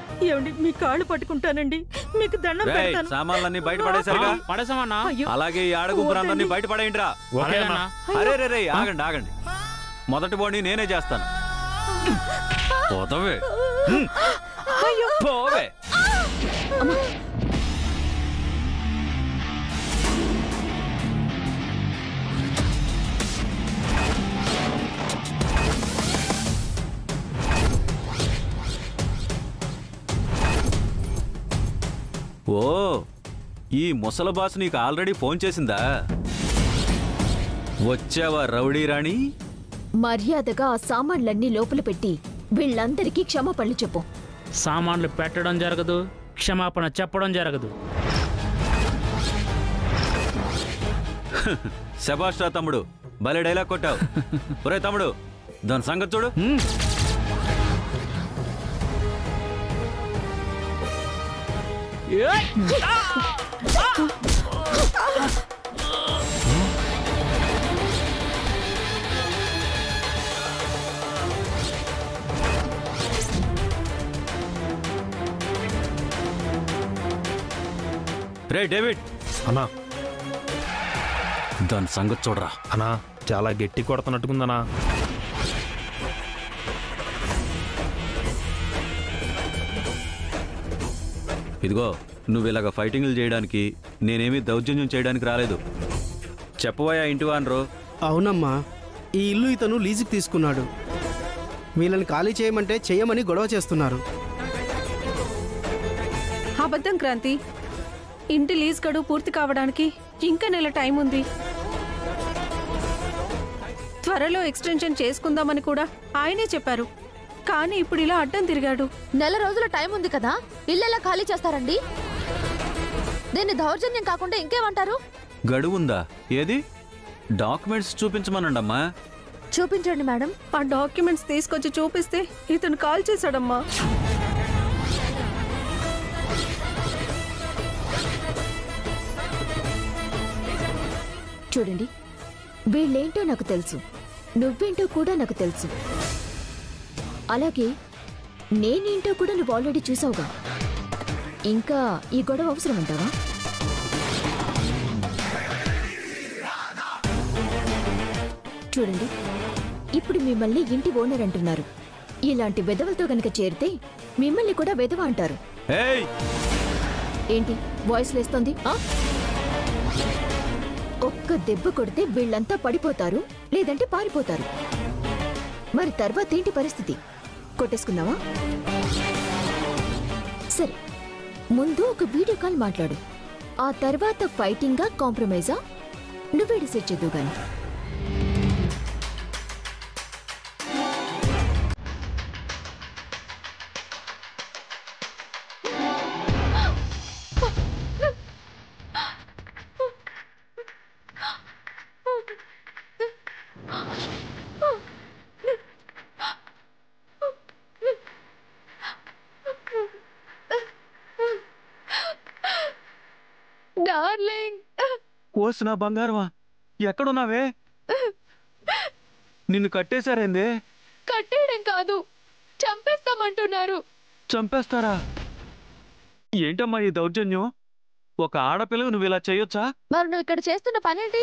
ఏమండి మీ కాళ్ళు పట్టుకుంటానండి మీకు దండం రేయ్, పెడతాను సామాన్లన్నీ బయట పడేసరిగా పడేసామన్నా అయ్యో, అలాగే ఈ ఆడగుంపురందరినీ బయట పడేయండిరా ఓకే అన్నా అరే రే రే ఆగండి ఆగండి మొదటి బోణి నేనే చేస్తాను పోతవే హ్మ్. పోవే ఓ ఈ ముసల బాస్ నీకు ఆల్రెడీ ఫోన్ చేసిందా వచ్చావా రౌడీ రాణి మర్యాదగా ఆ సామాన్లన్నీ లోపల పెట్టి వీళ్ళందరికీ క్షమాపణలు చెప్పు సామాన్లు పెట్టడం జరగదు క్షమాపణ చెప్పడం జరగదు శబాష్రా తమ్ముడు భలే డైలాగ్ కొట్టావు ఒరే తమ్ముడు దాని సంగతి చూడు హ్మ్. ఏయ్! రే డేవిడ్ అన్నా దాని సంగతి చూడరా అన్నా చాలా గట్టి కొడుతున్నట్టుకుందనా ఇదిగో నువ్వు ఇలాగ ఫైటింగ్లు చేయడానికి నేనేమీ దౌర్జన్యం చేయడానికి రాలేదు చెప్పబోయా ఇంటి వానరు అవునమ్మా ఈ ఇల్లు ఇతను లీజుకి తీసుకున్నాడు వీళ్ళని ఖాళీ చేయమంటే చెయ్యమని గొడవ చేస్తున్నారు అబద్ధం క్రాంతి ఇంటి లీజ్ గడువు పూర్తి కావడానికి ఇంకా నెల టైం ఉంది త్వరలో ఎక్స్టెన్షన్ చేసుకుందామని కూడా ఆయనే చెప్పారు కానీ ఇప్పుడు ఇలా అడ్డం తిరిగాడు నెల రోజుల టైం ఉంది కదా ఇల్లెలా ఖాళీ చేస్తారండి దీన్ని దౌర్జన్యం కాకుండా ఇంకేమంటారు గడువుందా ఏది డాక్యుమెంట్స్ చూపించమనండమ్మా చూపించండి మేడం ఆ డాక్యుమెంట్స్ తీసుకొచ్చి చూపిస్తే ఇతను కాల్ చేశాడమ్మా చూడండి వీళ్ళేంటో నాకు తెలుసు నువ్వేంటో కూడా నాకు తెలుసు అలాగే నేనేంటో కూడా నువ్వు ఆల్రెడీ చూసావుగా ఇంకా ఈ గొడవ అవసరం అంటావా చూడండి ఇప్పుడు మిమ్మల్ని ఇంటి ఓనర్ అంటున్నారు ఇలాంటి వెధవలతో గనక చేరితే మిమ్మల్ని కూడా వెధవ అంటారు ఏయ్ ఏంటి వాయిస్ లేస్తోంది ఆ? ఒక్క దెబ్బ కొడితే వీళ్ళంతా పడిపోతారు లేదంటే పారిపోతారు మరి తర్వాత ఏంటి పరిస్థితి కొట్టేసుకుందావా సరే ముందు ఒక వీడియో కాల్ మాట్లాడు ఆ తర్వాత ఫైటింగా కాంప్రమైజా నువ్వే డిసైడ్ చేద్దు గాని డార్లింగ్ ఓసి నా బంగారమా ఎక్కడున్నావే నిన్ను కట్టేశారేందే కట్టేయడం కాదు చంపేస్తామంటున్నారు చంపేస్తారా ఏంటమ్మా ఈ దౌర్జన్యం ఒక ఆడపిల్లవు నువ్వు ఇలా చేయొచ్చా మరి నువ్వు ఇక్కడ చేస్తున్న పనేంటి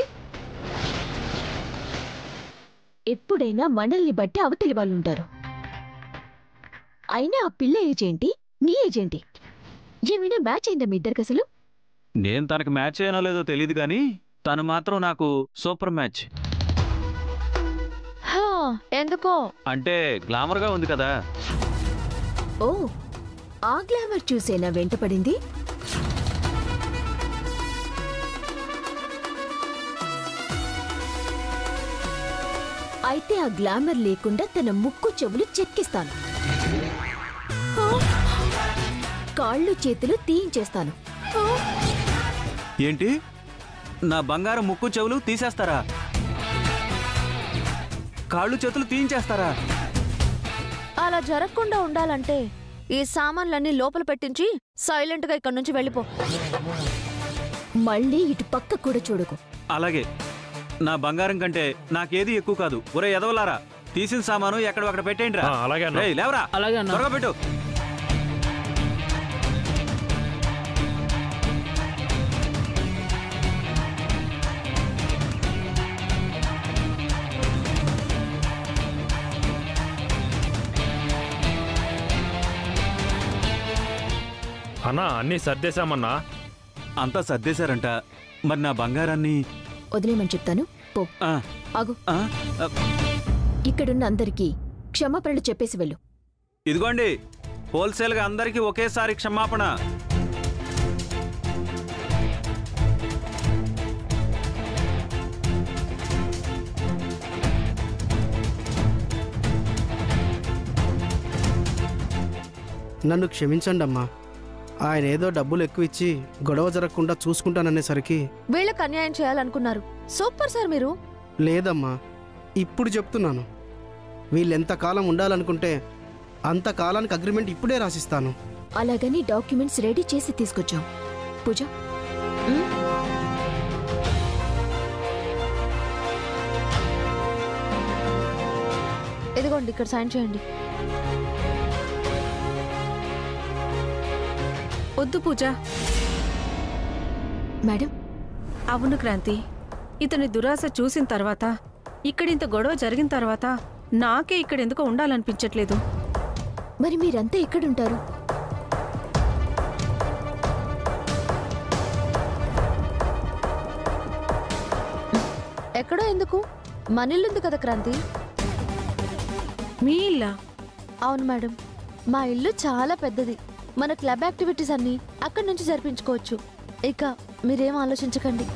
ఎప్పుడైనా మనల్ని బట్టి అవతలి వాళ్ళు ఉంటారు అయినా ఆ పిల్ల ఏజ్ ఏంటి నీ ఏజ్ ఏంటి ఏమైనా మ్యాచ్ అయిందా మీ ఇద్దరికి అసలు నేను తనకు మ్యాచ్ అయినా లేదో తెలియదు కానీ తను మాత్రం నాకు సూపర్ మ్యాచ్ హా, ఎందుకో అంటే గ్లామర్గా ఉంది కదా ఓ ఆ గ్లామర్ చూసేనా వెంటపడింది అయితే ఆ గ్లామర్ లేకుండా తన ముక్కు చెవులు చెక్కిస్తాను ఆ! కాళ్ళు చేతులు తీయించేస్తాను ఏంటి నా బంగారం ముక్కు చెవులు తీసేస్తారా కాళ్ళు చేతులు తీయించేస్తారా అలా జరగకుండా ఉండాలంటే ఈ సామాన్లన్నీ లోపల పెట్టించి సైలెంట్ గా ఇక్కడి నుంచి వెళ్ళిపో మళ్ళీ ఇటు పక్క కూడా చూడకు అలాగే నా బంగారం కంటే నాకేది ఎక్కువ కాదు ఒరే ఎదవలారా తీసిన సామాను ఎక్కడ అక్కడ పెట్టేయండి రా ఆ, అలాగే అన్న. లేవరా అలాగే అన్న త్వరగా పెట్టు అన్నా అన్నీ సర్దేశామన్నా అంతా సర్దేశారంట మరి నా బంగారాన్ని వదిలేమని చెప్తాను పో ఆ, ఆగు ఆ, ఆ, ఇక్కడున్న అందరికీ క్షమాపణలు చెప్పేసి వెళ్ళు ఇదిగోండి హోల్సేల్గా అందరికీ ఒకేసారి క్షమాపణ నన్ను క్షమించండి అమ్మా ఆయన ఏదో డబ్బులు ఎక్కువ ఇచ్చి గొడవ జరగకుండా చూసుకుంటాననేసరికి వీళ్ళకి అన్యాయం చేయాలనుకున్నారు సూపర్ సార్ మీరు లేదమ్మా ఇప్పుడు చెప్తున్నాను వీళ్ళు ఎంతకాలం ఉండాలనుకుంటే అంతకాలానికి అగ్రిమెంట్ ఇప్పుడే రాసిస్తాను అలాగని డాక్యుమెంట్స్ రెడీ చేసి తీసుకొచ్చాం పూజ ఉమ్, ఇదిగోండి ఇక్కడ సైన్ చేయండి వద్దు పూజ మేడం అవును క్రాంతి ఇతని దురాశ చూసిన తర్వాత ఇక్కడింత గొడవ జరిగిన తర్వాత నాకే ఇక్కడెందుకో ఉండాలనిపించట్లేదు మరి మీరంతా ఎక్కడుంటారు ఎక్కడో ఎందుకు మన ఇల్లు ఉంది కదా క్రాంతి మీ ఇల్లా అవును మేడం మా ఇల్లు చాలా పెద్దది మన క్లబ్ యాక్టివిటీస్ అన్ని అక్కడి నుంచి జరిపించుకోవచ్చు ఇక మీరేం ఆలోచించకండి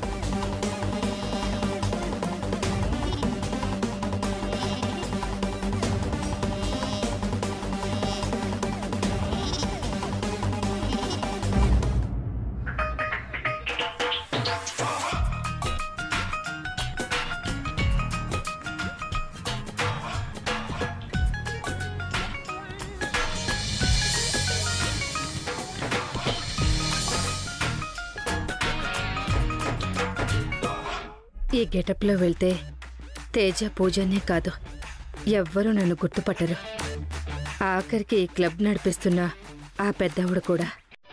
ఈ గెటప్లో వెళ్తే తేజ పూజనే కాదు ఎవ్వరూ నన్ను గుర్తుపట్టరు ఆఖరికి ఈ క్లబ్ నడిపిస్తున్న ఆ పెద్దవుడు కూడా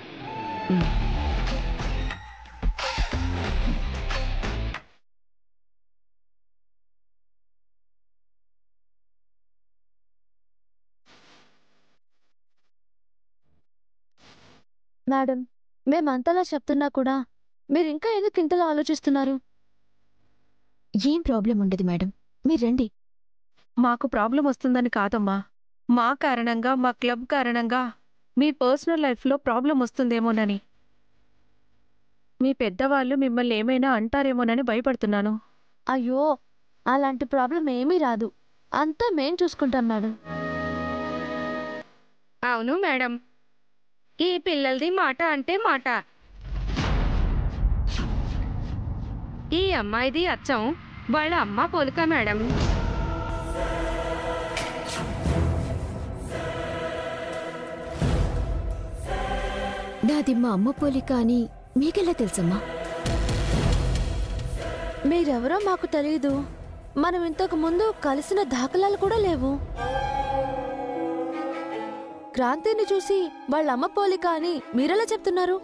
మేడం మేమంతలా చెప్తున్నా కూడా మీరు ఇంకా ఎందుకు ఇంతలా ఆలోచిస్తున్నారు ఏం ప్రాబ్లం ఉండదు మేడం మీరు రండి మాకు ప్రాబ్లం వస్తుందని కాదమ్మా మా కారణంగా మా క్లబ్ కారణంగా మీ పర్సనల్ లైఫ్లో ప్రాబ్లం వస్తుందేమోనని మీ పెద్దవాళ్ళు మిమ్మల్ని ఏమైనా అంటారేమోనని భయపడుతున్నాను అయ్యో అలాంటి ప్రాబ్లం ఏమీ రాదు అంతా మేం చూసుకుంటాం మేడం అవును మేడం ఈ పిల్లలది మాట అంటే మాట ఈ అమ్మాయిది అచ్చం వాళ్ళ అమ్మ పోలిక మేడం నాది మా అమ్మ పోలిక అని మీకెలా తెలుసమ్మా మీరెవరో మాకు తెలియదు మనం ఇంతకు ముందు కలిసిన దాఖలాలు కూడా లేవు క్రాంతిని చూసి వాళ్ళ అమ్మ పోలిక అని మీరెలా చెప్తున్నారు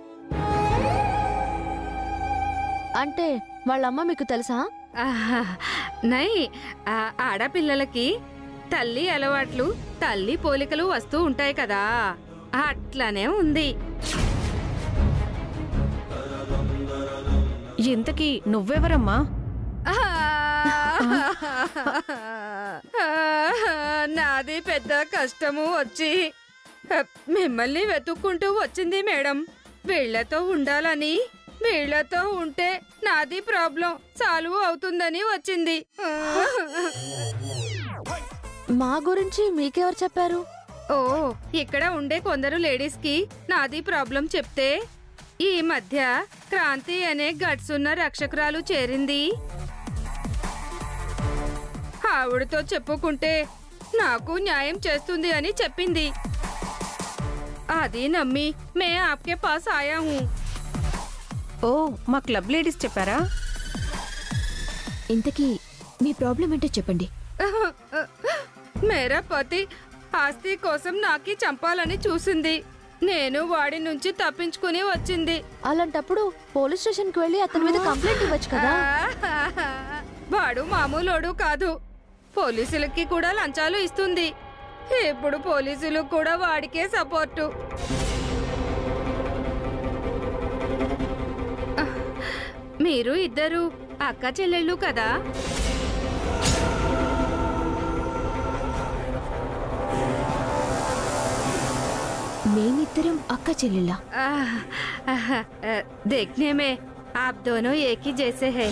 అంటే వాళ్ళ అమ్మ మీకు తెలుసా ఆహా, నై ఆ ఆడపిల్లలకి తల్లి అలవాట్లు తల్లి పోలికలు వస్తూ ఉంటాయి కదా అట్లానే ఉంది ఇంతకీ నువ్వెవరమ్మా నాది పెద్ద కష్టము వచ్చి మిమ్మల్ని వెతుక్కుంటూ వచ్చింది మేడం వీళ్లతో ఉండాలని వీళ్లతో ఉంటే నాది ప్రాబ్లం సాల్వ్ అవుతుందని వచ్చింది మా గురించి మీకెవరు చెప్పారు ఓ ఇక్కడ ఉండే కొందరు లేడీస్ కి నాది ప్రాబ్లం చెప్తే ఈ మధ్య క్రాంతి అనే గట్స్ ఉన్న రక్షకురాలు చేరింది ఆవిడతో చెప్పుకుంటే నాకు న్యాయం చేస్తుంది అని చెప్పింది అది నమ్మి మే ఆప్కే పాస్ ఆయా హూ ఓ మా క్లబ్ లేడీస్ చెప్పారా ఇంతకీ మీ ప్రాబ్లం ఏంటో చెప్పండి మేరా పతి ఆస్తి కోసం నాకి చంపాలని చూసింది నేను వాడి నుంచి తప్పించుకుని వచ్చింది అలాంటప్పుడు పోలీస్ స్టేషన్కి వెళ్ళి అతని మీద కంప్లైంట్ ఇవ్వచ్చు కదా వాడు మామూలోడు కాదు పోలీసులకి కూడా లంచాలు ఇస్తుంది ఇప్పుడు పోలీసులు కూడా వాడికే సపోర్టు మీరు ఇద్దరు అక్క చెల్లెళ్ళు కదా మేమిద్దరం అక్క చెల్లెళ్ళా आह, आह, अ, देखने में आप दोनों एक ही जैसे हैं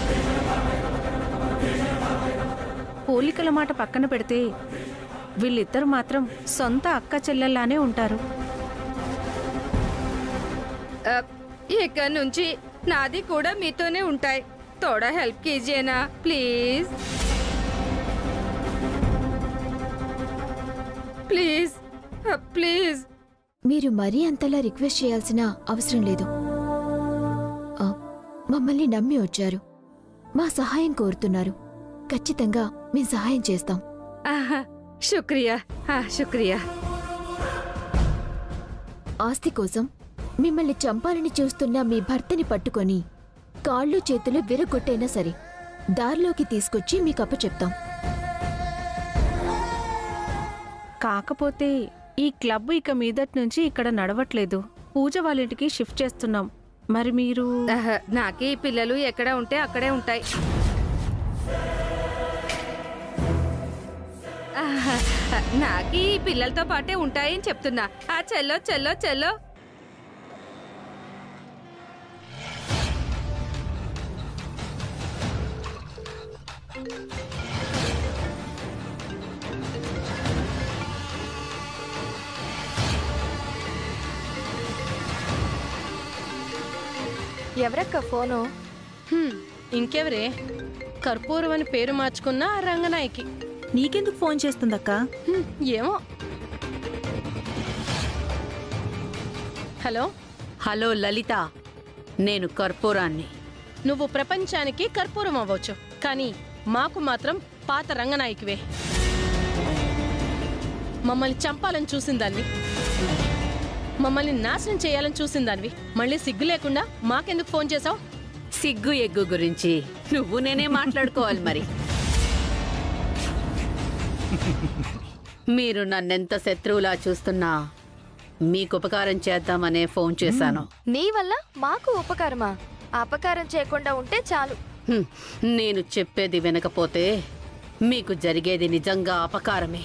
పోలికల మాట పక్కన పెడితే వీళ్ళిద్దరు మాత్రం సొంత అక్క చెల్లెల్లానే ఉంటారు अ, ఇక నుంచి నాది కూడా మీతోనే ఉంటాయి తోడా హెల్ప్ కీజియేనా ప్లీజ్ ప్లీజ్ అ, ప్లీజ్ మీరు మరీ అంతలా రిక్వెస్ట్ చేయాల్సిన అవసరం లేదు ఆ, మమ్మల్ని నమ్మి వచ్చారు మా సహాయం కోరుతున్నారు ఖచ్చితంగా మేము సహాయం చేస్తాం ఆహా, శుక్రియా ఆ, శుక్రియా ఆస్తి కోసం మిమ్మల్ని చంపాలని చూస్తున్న మీ భర్తని పట్టుకొని కాళ్ళు చేతులు విరగొట్టైనా సరే దారిలోకి తీసుకొచ్చి మీకు అప్పచెప్తాం కాకపోతే ఈ క్లబ్ ఇక మీదటి నుంచి ఇక్కడ నడవట్లేదు పూజ వాళ్ళ ఇంటికి షిఫ్ట్ చేస్తున్నాం మరి మీరు ఆహా, నాకే ఈ పిల్లలు ఎక్కడ ఉంటే అక్కడే ఉంటాయి ఆహా, నాకి ఈ పిల్లలతో పాటే ఉంటాయని చెప్తున్నా ఆ చెల్లో చెల్లో చెల్లో ఎవరక్క ఫోను హ్మ్, ఇంకెవరే కర్పూరం అని పేరు మార్చుకున్న ఆ రంగనాయకి నీకెందుకు ఫోన్ చేస్తుందక్క హ్మ్, ఏమో హలో హలో లలిత నేను కర్పూరాన్ని నువ్వు ప్రపంచానికి కర్పూరం అవ్వచ్చు కానీ మాకు మాత్రం పాత రంగనాయకివే మమ్మల్ని చంపాలని చూసిందాన్ని మమ్మల్ని నాశనం చేయాలని చూసిందానివి మళ్ళీ సిగ్గు లేకుండా మాకెందుకు ఫోన్ చేసావు సిగ్గు ఎగ్గు గురించి నువ్వు నేనే మాట్లాడుకోవాలి మరి మీరు నన్నెంత శత్రువులా చూస్తున్నా మీకు ఉపకారం చేద్దామనే ఫోన్ చేశాను నీ వల్ల మాకు ఉపకారమా అపకారం చేయకుండా ఉంటే చాలు హ్మ్, నేను చెప్పేది వినకపోతే మీకు జరిగేది నిజంగా అపకారమే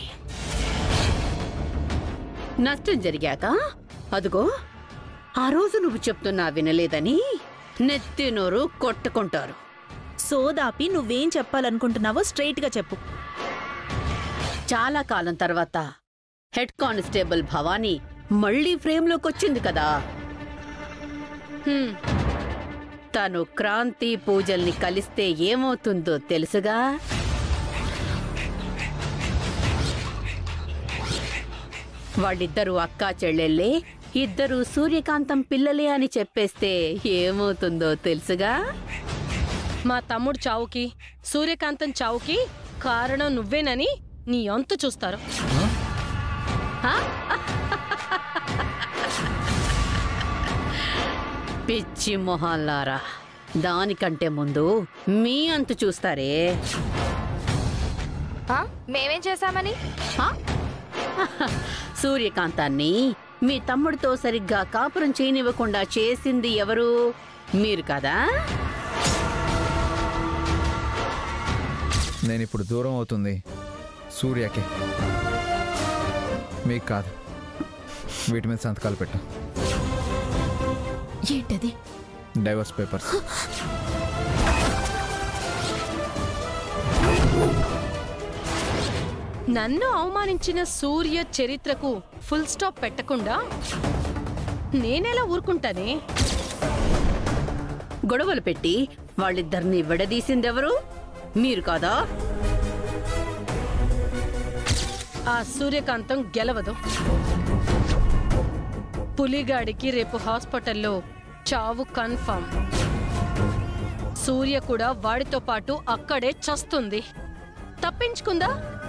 నష్టం జరిగాక అదుగో ఆ రోజు నువ్వు చెప్తున్నా వినలేదని నెత్తి నోరు కొట్టుకుంటారు సోదాపి నువ్వేం చెప్పాలనుకుంటున్నావో స్ట్రైట్ గా చెప్పు చాలా కాలం తర్వాత హెడ్ కానిస్టేబుల్ భవానీ మళ్ళీ ఫ్రేమ్లోకి వచ్చింది కదా హ్మ్, తను క్రాంతి పూజల్ని కలిస్తే ఏమవుతుందో తెలుసుగా వాళ్ళిద్దరూ అక్కా చెల్లెళ్ళే ఇద్దరు సూర్యకాంతం పిల్లలే అని చెప్పేస్తే ఏమవుతుందో తెలుసుగా మా తమ్ముడు చావుకి సూర్యకాంతం చావుకి కారణం నువ్వేనని నీ అంతు చూస్తారు పిచ్చి మొహాల్లారా దానికంటే ముందు మీ అంతు చూస్తారే ఆ? మేమేం చేశామని హా? సూర్యకాంతాన్ని మీ తమ్ముడితో సరిగ్గా కాపురం చేయనివ్వకుండా చేసింది ఎవరు మీరు కదా నేను ఇప్పుడు దూరం అవుతుంది సూర్యకి మీకు కాదు వీటి మీద సంతకాలు పెట్టు ఏంటది డైవర్స్ పేపర్స్ నన్ను అవమానించిన సూర్య చరిత్రకు ఫుల్ స్టాప్ పెట్టకుండా నేనెలా ఊరుకుంటానే గొడవలు పెట్టి వాళ్ళిద్దరిని విడదీసిందెవరు మీరు కాదా ఆ సూర్యకాంతం గెలవదు పులిగాడికి రేపు హాస్పిటల్లో చావు కన్ఫర్మ్ సూర్య కూడా వాడితో పాటు అక్కడే చస్తుంది తప్పించుకుందా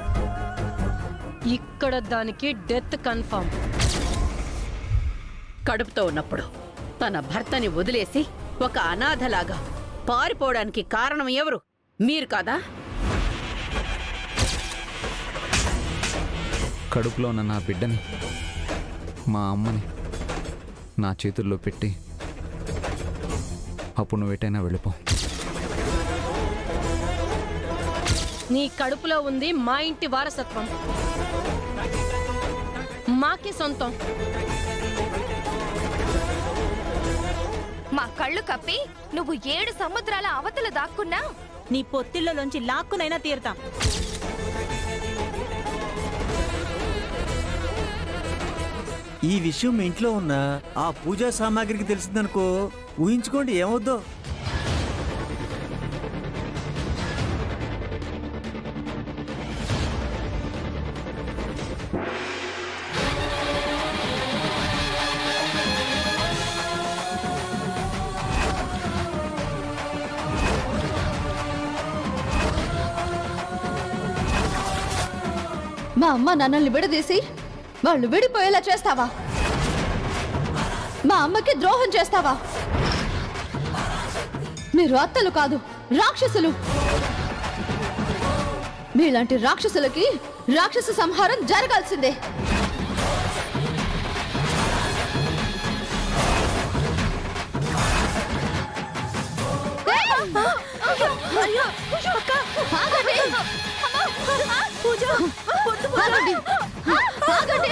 ఇక్కడ దానికి డెత్ కన్ఫర్మ్ కడుపుతో ఉన్నప్పుడు తన భర్తని వదిలేసి ఒక అనాథలాగా పారిపోవడానికి కారణం ఎవరు మీరు కాదా కడుపులో ఉన్న నా బిడ్డని మా అమ్మని నా చేతుల్లో పెట్టి అప్పుడు నువ్వు ఎటైనా వెళ్ళిపో నీ కడుపులో ఉంది మా ఇంటి వారసత్వం మాకే సొంతం మా కళ్ళు కప్పి నువ్వు ఏడు సముద్రాల అవతల దాక్కున్నా నీ పొత్తిళ్ళలోంచి లాక్కునైనా తీరుతాం ఈ విషయం మీ ఇంట్లో ఉన్న ఆ పూజా సామాగ్రికి తెలిసిందనుకో ఊహించుకోండి ఏమవుద్దో మా అమ్మ నాన్నల్ని విడదీసి వాళ్ళు విడిపోయేలా చేస్తావా మా అమ్మకి ద్రోహం చేస్తావా మీరు అత్తలు కాదు రాక్షసులు మీలాంటి రాక్షసులకి రాక్షస సంహారం జరగాల్సిందే ఆగండి. ఆగండి.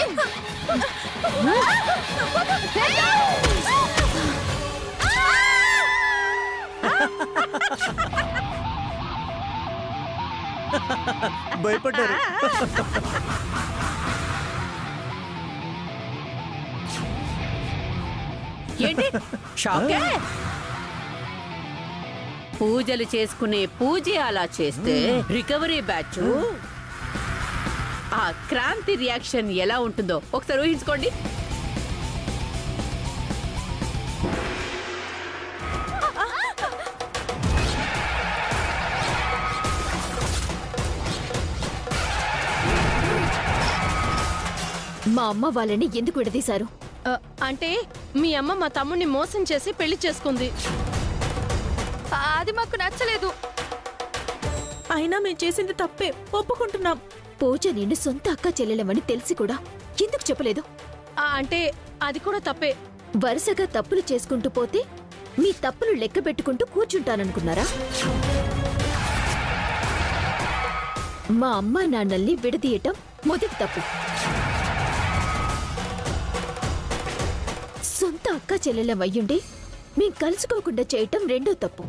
భయపడ్డారు ఏంటి షాకే పూజలు చేసుకునే పూజ అలా చేస్తే రికవరీ బ్యాచ్ ఆ క్రాంతి రియాక్షన్ ఎలా ఉంటుందో ఒకసారి ఊహించుకోండి మా అమ్మ వాళ్ళని ఎందుకు విడదీశారు ఆ, అంటే మీ అమ్మ మా తమ్ముడిని మోసం చేసి పెళ్లి చేసుకుంది అది మాకు నచ్చలేదు అయినా మేము చేసింది తప్పే ఒప్పుకుంటున్నాం పూజ నిన్ను సొంత అక్క చెల్లెలమని తెలిసి కూడా ఎందుకు చెప్పలేదు ఆ, అంటే అది కూడా తప్పే వరుసగా తప్పులు చేసుకుంటూ పోతే మీ తప్పులు లెక్క పెట్టుకుంటూ కూర్చుంటాననుకున్నారా మా అమ్మా నాన్నల్ని విడదీయటం మొదటి తప్పు సొంత అక్క చెల్లెలం అయ్యుండి మేం కలుసుకోకుండా చేయటం రెండో తప్పు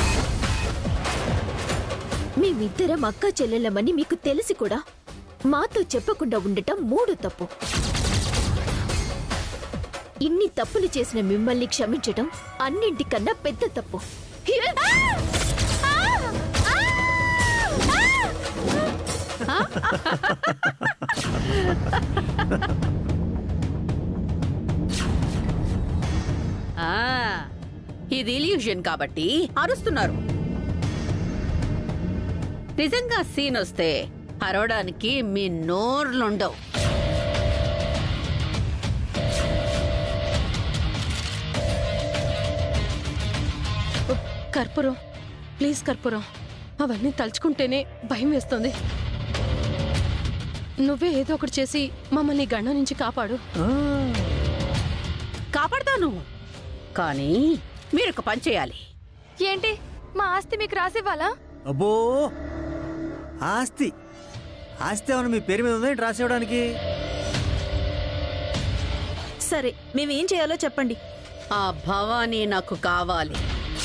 మేమిద్దరం అక్క చెల్లెలమని మీకు తెలిసి కూడా మాతో చెప్పకుండా ఉండటం మూడో తప్పు ఇన్ని తప్పులు చేసిన మిమ్మల్ని క్షమించటం అన్నింటికన్నా పెద్ద తప్పు ఆ ఇది ఇల్యూషన్ కాబట్టి అరుస్తున్నారు నిజంగా సీన్ వస్తే అరవడానికి మీ నోర్లుండవు కర్పూరం ప్లీజ్ కర్పూరం అవన్నీ తలుచుకుంటేనే భయం వేస్తుంది నువ్వే ఏదో ఒకటి చేసి మమ్మల్ని ఈ గండం నుంచి కాపాడు కాపాడతాను కానీ మీరు ఒక పని చేయాలి ఏంటి మా ఆస్తి మీకు రాసివ్వాలా అబ్బో ఆస్తి ఆస్తి ఏమన్నా మీ పేరు మీద ఉందా ఏంటి రాసివ్వడానికి సరే మేమేం చేయాలో చెప్పండి ఆ భవానీ నాకు కావాలి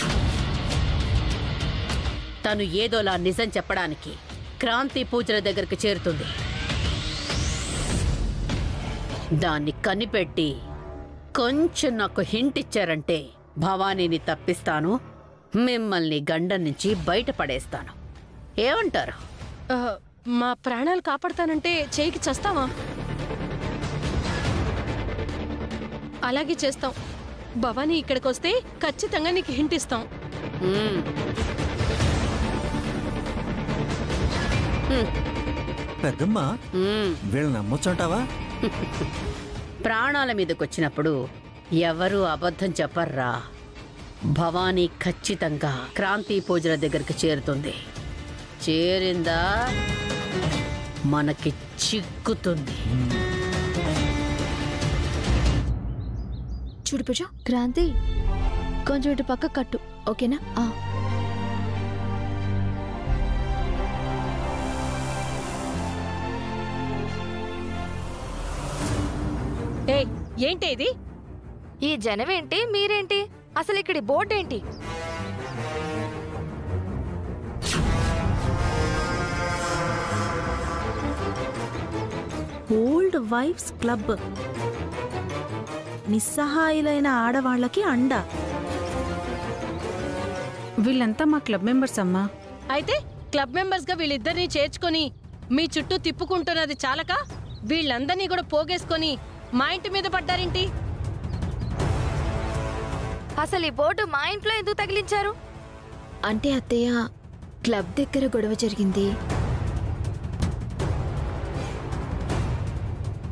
తను ఏదోలా నిజం చెప్పడానికి క్రాంతి పూజల దగ్గరికి చేరుతుంది దాన్ని కనిపెట్టి కొంచెం నాకు హింట్ ఇచ్చారంటే భవానీని తప్పిస్తాను మిమ్మల్ని గండం నుంచి బయటపడేస్తాను ఏమంటారు ఆ, మా ప్రాణాలు కాపాడతానంటే చేయికి చస్తావా అలాగే చేస్తాం భవానీ ఇక్కడికి వస్తే ఖచ్చితంగా నీకు హింట్ ఇస్తాం మ్మ్. పెద్దమ్మ మ్మ్. వీళ్ళని నమ్మొచ్చంటావా ప్రాణాల మీదకొచ్చినప్పుడు ఎవరు అబద్ధం చెప్పర్రా భవానీ ఖచ్చితంగా క్రాంతి పూజల దగ్గరికి చేరుతుంది చేరిందా మనకి చిక్కుతుంది చూడు పూజ క్రాంతి కొంచెం ఇటు పక్క కట్టు ఓకేనా ఆ. ఏయ్ ఏంటి ఇది ఈ జనమేంటి మీరేంటి అసలు ఇక్కడి బోర్డు ఏంటి ఓల్డ్ వైఫ్స్ క్లబ్ నిస్సహాయులైన ఆడవాళ్ళకి అండ వీళ్ళంతా మా క్లబ్ మెంబర్స్ అమ్మా అయితే క్లబ్ మెంబర్స్ గా వీళ్ళిద్దరిని చేర్చుకొని మీ చుట్టూ తిప్పుకుంటున్నది చాలక వీళ్ళందరినీ కూడా పోగేసుకొని మా ఇంటి మీద పడ్డారేంటి అసలు ఈ బోర్డు మా ఇంట్లో ఎందుకు తగిలించారు అంటే అత్తయ్య క్లబ్ దగ్గర గొడవ జరిగింది